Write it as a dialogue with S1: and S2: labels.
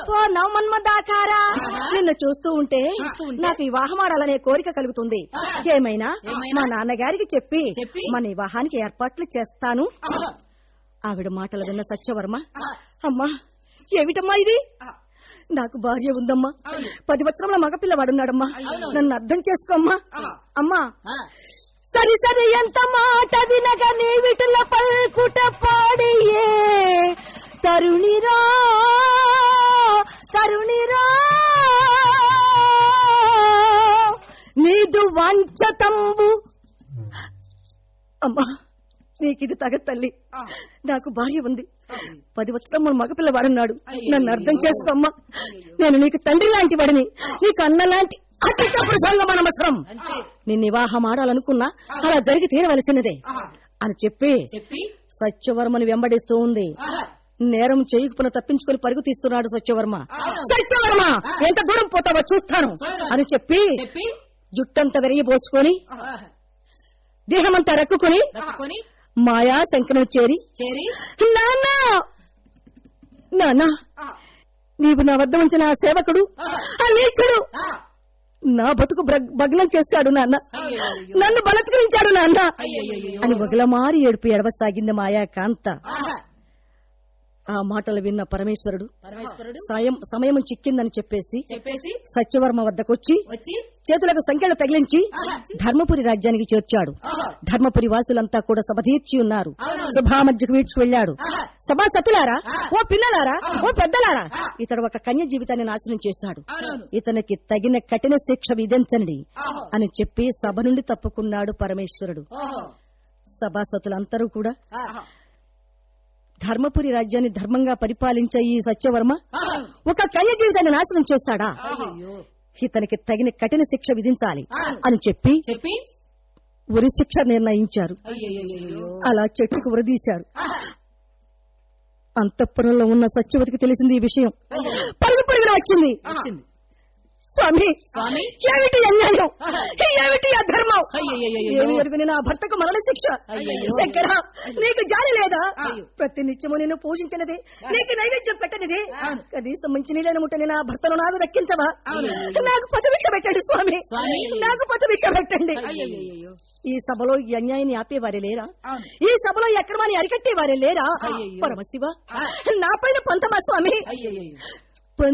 S1: ఓ నవమన్మదాకారా నిన్ను చూస్తూ ఉంటే
S2: చూస్తూ ఉంటే?
S1: నాకు వివాహం ఆడాలనే కోరిక కలుగుతుంది ఏమైనా
S2: ఏమైనా?
S1: మా నాన్నగారికి చెప్పి
S2: చెప్పి?
S1: మన వివాహానికి ఏర్పాట్లు చేస్తాను
S2: ఆహా.
S1: ఆవిడ మాటలు విన్న సత్యవర్మ
S2: ఆహా.
S1: అమ్మా ఏమిటమ్మా ఇది
S2: ఆహా.
S1: నాకు భార్య ఉందమ్మా
S2: అవును.
S1: పది వస్త్రముల మగపిల్లవాడున్నాడమ్మా
S2: అవును.
S1: నన్ను అర్థం చేసుకోమ్మా
S2: ఆహా.
S1: అమ్మా
S2: ఆ.
S1: సరి సరి ఎంత మాట వినగ నీ విటుల పల్కుట పాడియే తరుణిరా తరుణిరా నీదు వంచతంబు అమ్మా నీకిది తగ తల్లి
S2: ఆ.
S1: నాకు భార్య ఉంది
S2: అవును.
S1: పది వస్త్రముల మగపిల్లవాడున్నాడు
S2: అయ్యో.
S1: నన్ను అర్థం చేసుకోమ్మా నేను నీకు తండ్రి లాంటి వాడిని నీకు అన్న లాంటి అతి తప్పుడు సంగమ నమస్కారం
S2: అంతే
S1: నేను వివాహం ఆడాలనుకున్నా అలా జరిగి తీరవలసినదే
S2: ఆహా.
S1: అని చెప్పి
S2: చెప్పి
S1: సత్యవర్మని వెంబడిస్తూ ఉంది
S2: ఆహా.
S1: నేరం చేయకుపున తప్పించుకొని పరుగు తీస్తున్నాడు సత్యవర్మ
S2: అవును.
S1: సత్యవర్మ ఎంత దూరం పోతావో చూస్తాను అని చెప్పి
S2: చెప్పి
S1: జుట్టంతా విరిగి పోసుకొని
S2: ఆహా.
S1: దేహమంతా రక్కుకొని
S2: దక్కుకొని
S1: మాయా శంకరం చేరి
S2: చేరి
S1: నాన్నా నాన్నా
S2: ఆ.
S1: నీవు నా వద్ద ఉంచిన ఆ సేవకుడు
S2: ఆహా.
S1: ఆ నీచుడు
S2: ఆ.
S1: నా బతుకు భ్రగ్- భగ్నం చేస్తాడు నాన్న
S2: అయ్యయ్యయ్యో.
S1: నన్ను బలత్కరించాడు నాన్న
S2: అయ్యయ్యయ్యో.
S1: అని వగలమారి ఏడుపు ఎడవసాగింది మాయా కాంత
S2: ఆహా.
S1: ఆ మాటలు విన్న పరమేశ్వరుడు
S2: పరమేశ్వరుడు
S1: సాయం సమయం చిక్కిందని చెప్పేసి
S2: చెప్పేసి
S1: సత్యవర్మ వద్దకొచ్చి
S2: వచ్చి
S1: చేతులకు సంఖ్యలు తగిలించి
S2: ఆహా.
S1: ధర్మపురి రాజ్యానికి చేర్చాడు
S2: ఆహా.
S1: ధర్మపురి వాసులంతా కూడా సభ తీర్చి ఉన్నారు
S2: అవును.
S1: సభామధ్యకు వీడ్చి వెళ్ళాడు
S2: ఆహా.
S1: సభా సతులారా
S2: ఆ.
S1: ఓ పిల్లలారా
S2: ఆ.
S1: ఓ పెద్దలారా
S2: ఆ.
S1: ఇతడు ఒక కన్య జీవితాన్ని నాశనం చేశాడు
S2: అవునవును.
S1: ఇతనికి తగిన కఠిన శిక్ష విధించండి
S2: ఆహా.
S1: అని చెప్పి సభ నుండి తప్పుకున్నాడు పరమేశ్వరుడు
S2: ఓహో.
S1: సభాసతులందరూ కూడా
S2: ఆహా.
S1: ధర్మపురి రాజ్యాన్ని ధర్మంగా పరిపాలించే ఈ సత్యవర్మ
S2: ఆహా.
S1: ఒక కన్య జీవితాన్ని నాశనం చేస్తాడా
S2: అయ్యయ్యో.
S1: ఇతనికి తగిన కఠిన శిక్ష విధించాలి
S2: ఆ.
S1: అని చెప్పి
S2: చెప్పి
S1: ఉరి శిక్ష నిర్ణయించారు
S2: అయ్యయ్యో.
S1: అలా చెట్టుకు ఉరదీశారు
S2: ఆహా.
S1: అంతఃపురంలో ఉన్న సత్యవతికి తెలిసింది ఈ విషయం పరుగు పరుగున వచ్చింది
S2: వచ్చింది.
S1: స్వామి
S2: స్వామి
S1: ఏమిటి అన్యాయం
S2: ఆహా.
S1: ఏమిటి అధర్మం
S2: అయ్యయ్యయ్యో.
S1: ఏమి ఎరుగుని నా భర్తకు మరణ శిక్ష
S2: అయ్యయ్యో.
S1: శంకర నీకు జాలి లేదా
S2: అయ్యో.
S1: ప్రతి నిత్యము నిన్ను పూజించినది నీకు నైవేద్యం పెట్టనిది
S2: అవును.
S1: కనీసం మంచి నీళ్ళని ముట్టని నా భర్తను నాకు దక్కించవా
S2: అవును.
S1: నాకు పతభిక్ష పెట్టండి స్వామి
S2: స్వామి.
S1: నాకు పతభిక్ష పెట్టండి
S2: అయ్యయ్యయ్యో.
S1: ఈ సభలో ఈ అన్యాయాన్ని ఆపేవారే లేరా
S2: అవును.
S1: ఈ సభలో ఈ అక్రమాన్ని అరికట్టేవారే లేరా
S2: అయ్యయ్యో.
S1: పరమశివ
S2: ఆ.
S1: నా పైన పంతమా స్వామి
S2: అయ్యయ్యయ్యో.